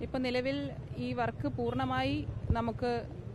ഇപ്പം നിലവിൽ ഈ വർക്ക് പൂർണ്ണമായി നമുക്ക്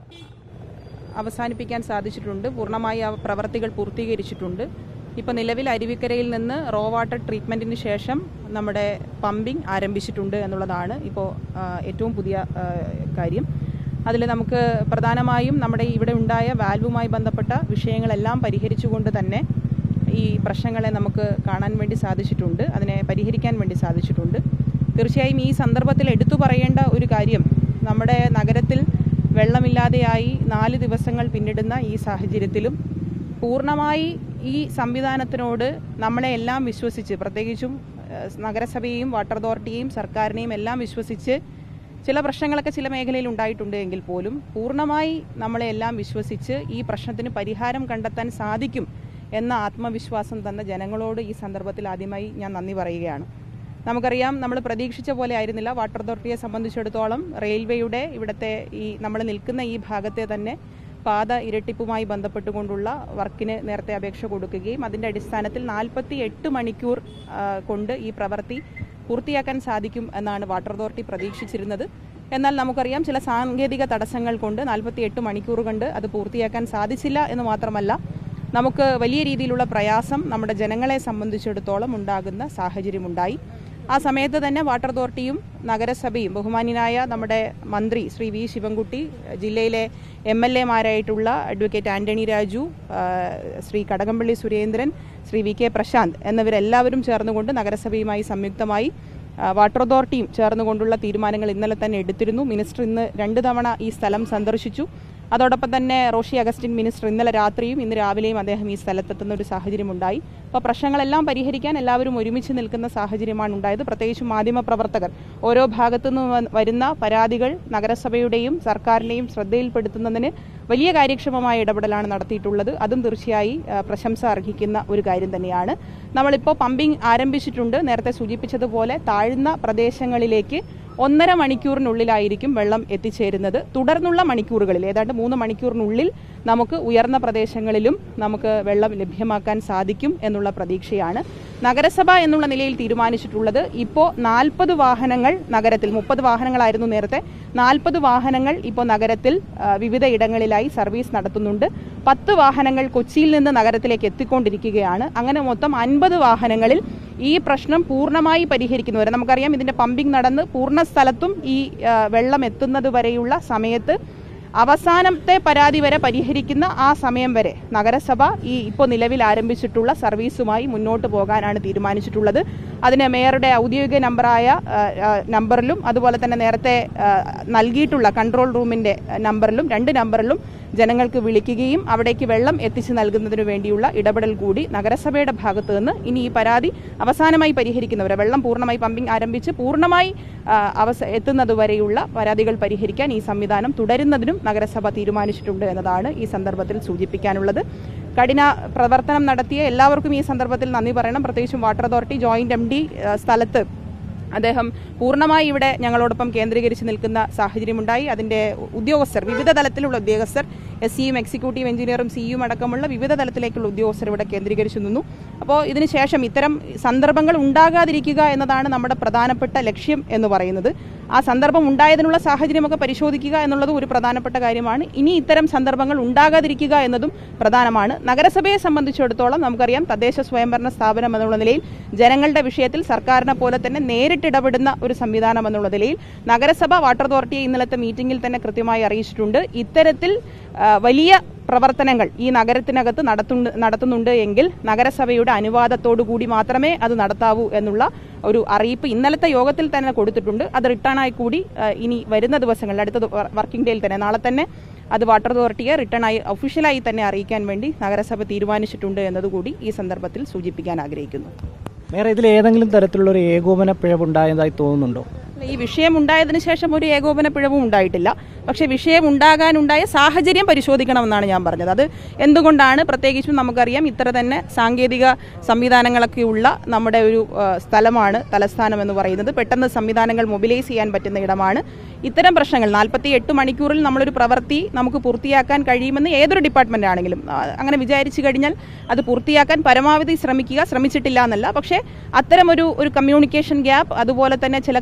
അവസാനിപ്പിക്കാൻ സാധിച്ചിട്ടുണ്ട് പൂർണ്ണമായി ആ പ്രവർത്തികൾ പൂർത്തീകരിച്ചിട്ടുണ്ട് ഇപ്പോൾ നിലവിൽ അരുവിക്കരയിൽ നിന്ന് റോ വാട്ടർ ട്രീറ്റ്മെൻറ്റിന് ശേഷം നമ്മുടെ പമ്പിംഗ് ആരംഭിച്ചിട്ടുണ്ട് എന്നുള്ളതാണ് ഇപ്പോൾ ആ, ഏറ്റവും പുതിയ ആ, കാര്യം അതിൽ നമുക്ക് പ്രധാനമായും നമ്മുടെ ഇവിടെ ഉണ്ടായ വാൽവുമായി ബന്ധപ്പെട്ട വിഷയങ്ങളെല്ലാം പരിഹരിച്ചുകൊണ്ട് തന്നെ ഈ പ്രശ്നങ്ങളെ നമുക്ക് കാണാൻ വേണ്ടി സാധിച്ചിട്ടുണ്ട് അതിനെ പരിഹരിക്കാൻ വേണ്ടി സാധിച്ചിട്ടുണ്ട് തീർച്ചയായും ഈ സന്ദർഭത്തിൽ എടുത്തു പറയേണ്ട ഒരു കാര്യം നമ്മുടെ നഗരത്തിൽ വെള്ളമില്ലാതെയായി നാല് ദിവസങ്ങൾ പിന്നിടുന്ന ഈ സാഹചര്യത്തിലും പൂർണ്ണമായി ഈ സംവിധാനത്തിനോട് നമ്മളെ എല്ലാം വിശ്വസിച്ച് പ്രത്യേകിച്ചും ഏഹ്, നഗരസഭയെയും വാട്ടർ അതോറിറ്റിയെയും സർക്കാരിനെയും എല്ലാം വിശ്വസിച്ച് ചില പ്രശ്നങ്ങളൊക്കെ ചില മേഖലയിൽ ഉണ്ടായിട്ടുണ്ട് എങ്കിൽ പോലും പൂർണ്ണമായി നമ്മളെ എല്ലാം വിശ്വസിച്ച് ഈ പ്രശ്നത്തിന് പരിഹാരം കണ്ടെത്താൻ സാധിക്കും എന്ന ആത്മവിശ്വാസം തന്ന ജനങ്ങളോട് ഈ സന്ദർഭത്തിൽ ആദ്യമായി ഞാൻ നന്ദി പറയുകയാണ് നമുക്കറിയാം നമ്മൾ പ്രതീക്ഷിച്ച പോലെ ആയിരുന്നില്ല വാട്ടർ അതോറിറ്റിയെ സംബന്ധിച്ചിടത്തോളം റെയിൽവേയുടെ ഇവിടുത്തെ ഈ നമ്മൾ നിൽക്കുന്ന ഈ ഭാഗത്തെ തന്നെ പാത ഇരട്ടിപ്പുമായി ബന്ധപ്പെട്ടുകൊണ്ടുള്ള വർക്കിന് നേരത്തെ അപേക്ഷ കൊടുക്കുകയും അതിൻ്റെ അടിസ്ഥാനത്തിൽ നാൽപ്പത്തി എട്ട് മണിക്കൂർ ആ, കൊണ്ട് ഈ പ്രവൃത്തി പൂർത്തിയാക്കാൻ സാധിക്കും എന്നാണ് വാട്ടർ അതോറിറ്റി പ്രതീക്ഷിച്ചിരുന്നത് എന്നാൽ നമുക്കറിയാം ചില സാങ്കേതിക തടസ്സങ്ങൾ കൊണ്ട് നാൽപ്പത്തി എട്ട് മണിക്കൂർ കൊണ്ട് അത് പൂർത്തിയാക്കാൻ സാധിച്ചില്ല എന്ന് മാത്രമല്ല നമുക്ക് വലിയ രീതിയിലുള്ള പ്രയാസം നമ്മുടെ ജനങ്ങളെ സംബന്ധിച്ചിടത്തോളം ഉണ്ടാകുന്ന സാഹചര്യമുണ്ടായി ആ സമയത്ത് തന്നെ വാട്ടർ അതോറിറ്റിയും നഗരസഭയും ബഹുമാന്യനായ നമ്മുടെ മന്ത്രി ശ്രീ വി ശിവൻകുട്ടി ജില്ലയിലെ എം എൽ എമാരായിട്ടുള്ള അഡ്വക്കേറ്റ് ആന്റണി രാജു ആ, ശ്രീ കടകംപള്ളി സുരേന്ദ്രൻ ശ്രീ വി കെ പ്രശാന്ത് എന്നിവരെല്ലാവരും ചേർന്നുകൊണ്ട് നഗരസഭയുമായി സംയുക്തമായി ആ, വാട്ടർ അതോറിറ്റിയും ചേർന്നുകൊണ്ടുള്ള തീരുമാനങ്ങൾ ഇന്നലെ തന്നെ എടുത്തിരുന്നു മിനിസ്റ്റർ ഇന്ന് രണ്ട് തവണ ഈ സ്ഥലം സന്ദർശിച്ചു അതോടൊപ്പം തന്നെ റോഷി അഗസ്റ്റിൻ മിനിസ്റ്റർ ഇന്നലെ രാത്രിയും ഇന്ന് രാവിലെയും അദ്ദേഹം ഈ സ്ഥലത്തെത്തുന്ന ഒരു സാഹചര്യമുണ്ടായി അപ്പോൾ പ്രശ്നങ്ങളെല്ലാം പരിഹരിക്കാൻ എല്ലാവരും ഒരുമിച്ച് നിൽക്കുന്ന സാഹചര്യമാണ് ഉണ്ടായത് പ്രത്യേകിച്ച് മാധ്യമപ്രവർത്തകർ ഓരോ ഭാഗത്തു നിന്ന് വ- വരുന്ന പരാതികൾ നഗരസഭയുടെയും സർക്കാരിനെയും ശ്രദ്ധയിൽപ്പെടുത്തുന്നതിന് വലിയ കാര്യക്ഷമമായ ഇടപെടലാണ് നടത്തിയിട്ടുള്ളത് അതും തീർച്ചയായി ആ, പ്രശംസ അർഹിക്കുന്ന ഒരു കാര്യം തന്നെയാണ് നമ്മളിപ്പോൾ പമ്പിംഗ് ആരംഭിച്ചിട്ടുണ്ട് നേരത്തെ സൂചിപ്പിച്ചതുപോലെ താഴ്ന്ന പ്രദേശങ്ങളിലേക്ക് ഒന്നര മണിക്കൂറിനുള്ളിലായിരിക്കും വെള്ളം എത്തിച്ചേരുന്നത് തുടർന്നുള്ള മണിക്കൂറുകളിൽ ഏതാണ്ട് മൂന്ന് മണിക്കൂറിനുള്ളിൽ നമുക്ക് ഉയർന്ന പ്രദേശങ്ങളിലും നമുക്ക് വെള്ളം ലഭ്യമാക്കാൻ സാധിക്കും എന്നുള്ള പ്രതീക്ഷയാണ് നഗരസഭ എന്നുള്ള നിലയിൽ തീരുമാനിച്ചിട്ടുള്ളത് ഇപ്പോൾ നാൽപ്പത് വാഹനങ്ങൾ നഗരത്തിൽ മുപ്പത് വാഹനങ്ങളായിരുന്നു നേരത്തെ നാൽപ്പത് വാഹനങ്ങൾ ഇപ്പോൾ നഗരത്തിൽ ആ, വിവിധ ഇടങ്ങളിലായി സർവീസ് നടത്തുന്നുണ്ട് പത്ത് വാഹനങ്ങൾ കൊച്ചിയിൽ നിന്ന് നഗരത്തിലേക്ക് എത്തിക്കൊണ്ടിരിക്കുകയാണ് അങ്ങനെ മൊത്തം അൻപത് വാഹനങ്ങളിൽ ഈ പ്രശ്നം പൂർണ്ണമായി പരിഹരിക്കുന്നവരെ നമുക്കറിയാം ഇതിന്റെ പമ്പിംഗ് നടന്ന് പൂർണ്ണ സ്ഥലത്തും ഈ ആ, വെള്ളം എത്തുന്നത് വരെയുള്ള സമയത്ത് അവസാനത്തെ പരാതി വരെ പരിഹരിക്കുന്ന ആ സമയം വരെ നഗരസഭ ഈ ഇപ്പോൾ നിലവിൽ ആരംഭിച്ചിട്ടുള്ള സർവീസുമായി മുന്നോട്ട് പോകാനാണ് തീരുമാനിച്ചിട്ടുള്ളത് അതിന് മേയറുടെ ഔദ്യോഗിക നമ്പറായ ആ, ആ, നമ്പറിലും അതുപോലെ തന്നെ നേരത്തെ ആ, നൽകിയിട്ടുള്ള കൺട്രോൾ റൂമിന്റെ നമ്പറിലും രണ്ട് നമ്പറിലും ജനങ്ങൾക്ക് വിളിക്കുകയും അവിടേക്ക് വെള്ളം എത്തിച്ചു നൽകുന്നതിനു വേണ്ടിയുള്ള ഇടപെടൽ കൂടി നഗരസഭയുടെ ഭാഗത്തു നിന്ന് ഇനി ഈ പരാതി അവസാനമായി പരിഹരിക്കുന്നവരെ വെള്ളം പൂർണ്ണമായി പമ്പിംഗ് ആരംഭിച്ച് പൂർണ്ണമായി ആ, അവസ എത്തുന്നതുവരെയുള്ള പരാതികൾ പരിഹരിക്കാൻ ഈ സംവിധാനം തുടരുന്നതിനും നഗരസഭ തീരുമാനിച്ചിട്ടുണ്ട് എന്നതാണ് ഈ സന്ദർഭത്തിൽ സൂചിപ്പിക്കാനുള്ളത് കഠിന പ്രവർത്തനം നടത്തിയ എല്ലാവർക്കും ഈ സന്ദർഭത്തിൽ നന്ദി പറയണം പ്രത്യേകിച്ചും water authority joint M D സ്ഥലത്ത് അദ്ദേഹം പൂർണ്ണമായി ഇവിടെ ഞങ്ങളോടൊപ്പം കേന്ദ്രീകരിച്ച് നിൽക്കുന്ന സാഹചര്യമുണ്ടായി അതിന്റെ ഉദ്യോഗസ്ഥർ വിവിധ തലത്തിലുള്ള ഉദ്യോഗസ്ഥർ എസ് സിയും എക്സിക്യൂട്ടീവ് എഞ്ചിനീയറും സിയും അടക്കമുള്ള വിവിധ തലത്തിലേക്കുള്ള ഉദ്യോഗസ്ഥർ ഇവിടെ കേന്ദ്രീകരിച്ചു നിന്നു അപ്പോൾ ഇതിനുശേഷം ഇത്തരം സന്ദർഭങ്ങൾ ഉണ്ടാകാതിരിക്കുക എന്നതാണ് നമ്മുടെ പ്രധാനപ്പെട്ട ലക്ഷ്യം എന്ന് പറയുന്നത് ആ സന്ദർഭം ഉണ്ടായതിനുള്ള സാഹചര്യമൊക്കെ പരിശോധിക്കുക എന്നുള്ളതും ഒരു പ്രധാനപ്പെട്ട കാര്യമാണ് ഇനി ഇത്തരം സന്ദർഭങ്ങൾ ഉണ്ടാകാതിരിക്കുക എന്നതും പ്രധാനമാണ് നഗരസഭയെ സംബന്ധിച്ചിടത്തോളം നമുക്കറിയാം തദ്ദേശ സ്വയംഭരണ സ്ഥാപനം എന്നുള്ള നിലയിൽ ജനങ്ങളുടെ വിഷയത്തിൽ സർക്കാരിനെ പോലെ തന്നെ നേരിട്ടിടപെടുന്ന ഒരു സംവിധാനം എന്നുള്ള നിലയിൽ നഗരസഭ വാട്ടർ അതോറിറ്റിയെ ഇന്നലത്തെ മീറ്റിംഗിൽ തന്നെ കൃത്യമായി അറിയിച്ചിട്ടുണ്ട് ഇത്തരത്തിൽ ആ, വലിയ പ്രവർത്തനങ്ങൾ ഈ നഗരത്തിനകത്ത് നടത്തുന്നു നടത്തുന്നുണ്ട് എങ്കിൽ നഗരസഭയുടെ അനുവാദത്തോടു കൂടി മാത്രമേ അത് നടത്താവൂ എന്നുള്ള ഒരു അറിയിപ്പ് ഇന്നലത്തെ യോഗത്തിൽ തന്നെ കൊടുത്തിട്ടുണ്ട് അത് റിട്ടേൺ ആയി കൂടി ആ, ഇനി വരുന്ന ദിവസങ്ങളിൽ അടുത്ത ദി- വർക്കിംഗ് ഡേയിൽ തന്നെ നാളെ തന്നെ അത് വാട്ടർ അതോറിറ്റിയെ റിട്ടേൺ ആയി ഒഫീഷ്യലായി തന്നെ അറിയിക്കാൻ വേണ്ടി നഗരസഭ തീരുമാനിച്ചിട്ടുണ്ട് എന്നതുകൂടി ഈ സന്ദർഭത്തിൽ സൂചിപ്പിക്കാൻ ആഗ്രഹിക്കുന്നു വേറെ ഇതിൽ ഏതെങ്കിലും തരത്തിലുള്ള ഒരു ഏകോപന പിഴവുണ്ടായതായി തോന്നുന്നുണ്ടോ ഈ വിഷയം ഉണ്ടായതിനു ശേഷം ഒരു ഏകോപന പിഴവും ഉണ്ടായിട്ടില്ല പക്ഷെ വിഷയം ഉണ്ടാകാനുണ്ടായ സാഹചര്യം പരിശോധിക്കണമെന്നാണ് ഞാൻ പറഞ്ഞത് അത് എന്തുകൊണ്ടാണ് പ്രത്യേകിച്ചും നമുക്കറിയാം ഇത്ര തന്നെ സാങ്കേതിക സംവിധാനങ്ങളൊക്കെ ഉള്ള നമ്മുടെ ഒരു ആ, സ്ഥലമാണ് തലസ്ഥാനം എന്ന് പറയുന്നത് പെട്ടെന്ന് സംവിധാനങ്ങൾ മൊബിലൈസ് ചെയ്യാൻ പറ്റുന്ന ഇടമാണ് ഇത്തരം പ്രശ്നങ്ങൾ നാൽപ്പത്തി എട്ട് മണിക്കൂറിൽ നമ്മളൊരു പ്രവൃത്തി നമുക്ക് പൂർത്തിയാക്കാൻ കഴിയുമെന്ന് ഏതൊരു ഡിപ്പാർട്ട്മെന്റ് ആണെങ്കിലും ആ, അങ്ങനെ വിചാരിച്ചു കഴിഞ്ഞാൽ അത് പൂർത്തിയാക്കാൻ പരമാവധി ശ്രമിക്കുക ശ്രമിച്ചിട്ടില്ല എന്നല്ല പക്ഷേ അത്തരമൊരു ഒരു കമ്മ്യൂണിക്കേഷൻ ഗ്യാപ്പ് അതുപോലെ തന്നെ ചില കാര്യങ്ങൾ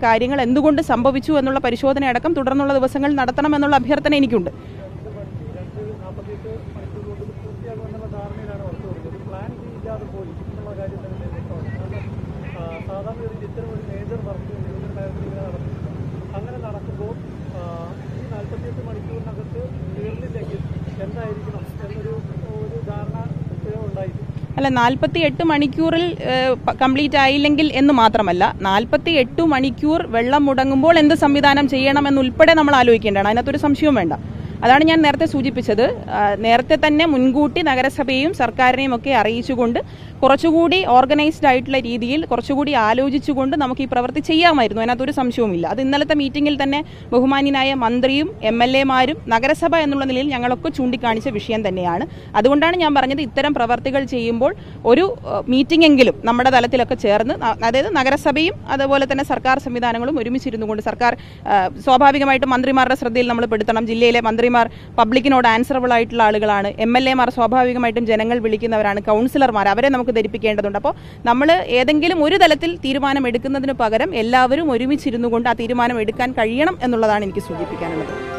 എന്തുകൊണ്ട് സംഭവിച്ചു എന്നുള്ള പരിശോധന അടക്കം തുടർന്നുള്ള ദിവസങ്ങളിൽ നടത്തണം എന്നുള്ള അഭ്യർത്ഥന എനിക്കുണ്ട് സാധാരണ ഒരു ഇത്തരം ഒരു മേജർ വർക്ക് മേജർ കാര്യത്തിൽ നടത്തും അങ്ങനെ നടക്കുമ്പോൾ ആ, ഈ നാൽപ്പത്തിയെട്ട് മണിക്കൂറിനകത്ത് തീർന്നില്ലെങ്കിൽ എന്തായിരിക്കണം എന്നൊരു ഒരു ധാരണ ഇപ്പോഴും ഉണ്ടായിരുന്നു അല്ല നാൽപ്പത്തി എട്ട് മണിക്കൂറിൽ കംപ്ലീറ്റ് ആയില്ലെങ്കിൽ എന്ന് മാത്രമല്ല നാൽപ്പത്തി എട്ട് മണിക്കൂർ വെള്ളം മുടങ്ങുമ്പോൾ എന്ത് സംവിധാനം ചെയ്യണമെന്നുൾപ്പെടെ നമ്മൾ ആലോചിക്കേണ്ടതാണ് അതിനകത്തൊരു സംശയവും വേണ്ട അതാണ് ഞാൻ നേരത്തെ സൂചിപ്പിച്ചത് ആ, നേരത്തെ തന്നെ മുൻകൂട്ടി നഗരസഭയും സർക്കാരിനെയും ഒക്കെ അറിയിച്ചുകൊണ്ട് കുറച്ചുകൂടി ഓർഗനൈസ്ഡ് ആയിട്ടുള്ള രീതിയിൽ കുറച്ചുകൂടി ആലോചിച്ചുകൊണ്ട് നമുക്ക് ഈ പ്രവൃത്തി ചെയ്യാമായിരുന്നു അതിനകത്തൊരു സംശയവുമില്ല അത് ഇന്നലത്തെ മീറ്റിംഗിൽ തന്നെ ബഹുമാന്യനായ മന്ത്രിയും എം എൽ എമാരും നഗരസഭ എന്നുള്ള നിലയിൽ ഞങ്ങളൊക്കെ ചൂണ്ടിക്കാണിച്ച വിഷയം തന്നെയാണ് അതുകൊണ്ടാണ് ഞാൻ പറഞ്ഞത് ഇത്തരം പ്രവർത്തികൾ ചെയ്യുമ്പോൾ ഒരു മീറ്റിംഗ് എങ്കിലും നമ്മുടെ തലത്തിലൊക്കെ ചേർന്ന് ന- അതായത് നഗരസഭയും അതുപോലെ തന്നെ സർക്കാർ സംവിധാനങ്ങളും ഒരുമിച്ചിരുന്നു കൊണ്ട് സർക്കാർ ആ, സ്വാഭാവികമായിട്ടും മന്ത്രിമാരുടെ ശ്രദ്ധയിൽ നമ്മൾ പെടുത്തണം ജില്ലയിലെ മന്ത്രിമാർ പബ്ലിക്കിനോട് ആൻസറബിൾ ആയിട്ടുള്ള ആളുകളാണ് എം എൽ എമാർ സ്വാഭാവികമായിട്ടും ജനങ്ങൾ വിളിക്കുന്നവരാണ് കൗൺസിലർമാർ അവരെ നമുക്ക് ധരിപ്പിക്കേണ്ടതുണ്ട് അപ്പോൾ നമ്മൾ ഏതെങ്കിലും ഒരു തലത്തിൽ തീരുമാനം എടുക്കുന്നതിന് പകരം എല്ലാവരും ഒരുമിച്ചിരുന്നു കൊണ്ട് ആ തീരുമാനം എടുക്കാൻ കഴിയണം എന്നുള്ളതാണ് എനിക്ക് സൂചിപ്പിക്കാനുള്ളത്